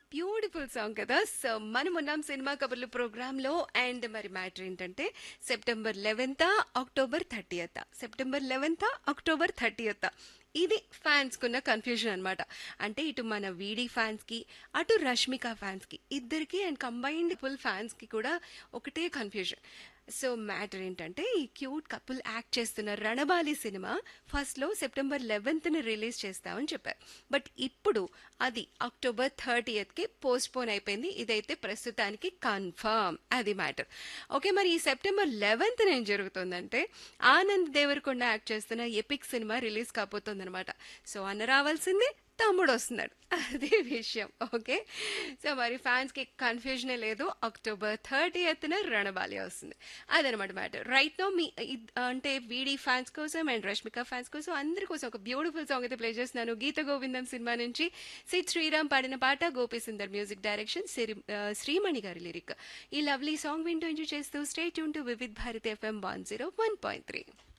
beautiful song కదా so మనం ఉన్నాం సినిమా కబుర్లు ప్రోగ్రామ్ లో అండ్ మరి మ్యాటర్ ఏంటంటే September eleventh October thirtieth September eleventh October thirtieth ఇది ఫ్యాన్స్ కున్న కన్ఫ్యూజన్ అనమాట అంటే ఇటు మన వీడి ఫ్యాన్స్ కి అటు రష్మిక ఫ్యాన్స్ కి ఇద్దరికి అండ్ కంబైన్డ్ ఫుల్ ఫ్యాన్స్ కి కూడా ఒకటే కన్ఫ్యూజన్ సో మ్యాటర్ ఏంటంటే ఈ క్యూట్ కపుల్ యాక్ట్ చేస్తున్న రణబాలి సినిమా ఫస్ట్ లో సెప్టెంబర్ లెవెన్త్ ని రిలీజ్ చేస్తామని చెప్పారు బట్ ఇప్పుడు అది అక్టోబర్ థర్టీయత్ కి పోస్ట్ పోన్ అయిపోయింది ఇదైతే ప్రస్తుతానికి కన్ఫర్మ్ అది మ్యాటర్ ఓకే మరి ఈ సెప్టెంబర్ లెవెన్త్ ఏం జరుగుతుందంటే ఆనంద్ దేవరకొండ యాక్ట్ చేస్తున్న ఎపిక్ సినిమా రిలీజ్ కాబోతుందన్నమాట సో అన్న రావాల్సింది తమ్ముడు వస్తున్నాడు అది విషయం ఓకే సో మరి ఫ్యాన్స్కి కన్ఫ్యూజనే లేదు అక్టోబర్ థర్టీ ఎత్తున రణబాలి వస్తుంది అదనమాట మ్యాటర్ రైట్ నో మీ ఇద్- అంటే వీడి ఫ్యాన్స్ కోసం అండ్ రష్మిక ఫ్యాన్స్ కోసం అందరి కోసం ఒక బ్యూటిఫుల్ సాంగ్ అయితే ప్లే చేస్తున్నాను గీత గోవిందం సినిమా నుంచి సిద్ శ్రీరామ్ పాడిన పాట గోపి సుందర్ మ్యూజిక్ డైరెక్షన్ సిరి ఆ, శ్రీమణి గారి లిరిక్ ఈ లవ్లీ సాంగ్ వింటూ ఎంజాయ్ చేస్తూ stay tune to Vividh Bharati FM one zero one point three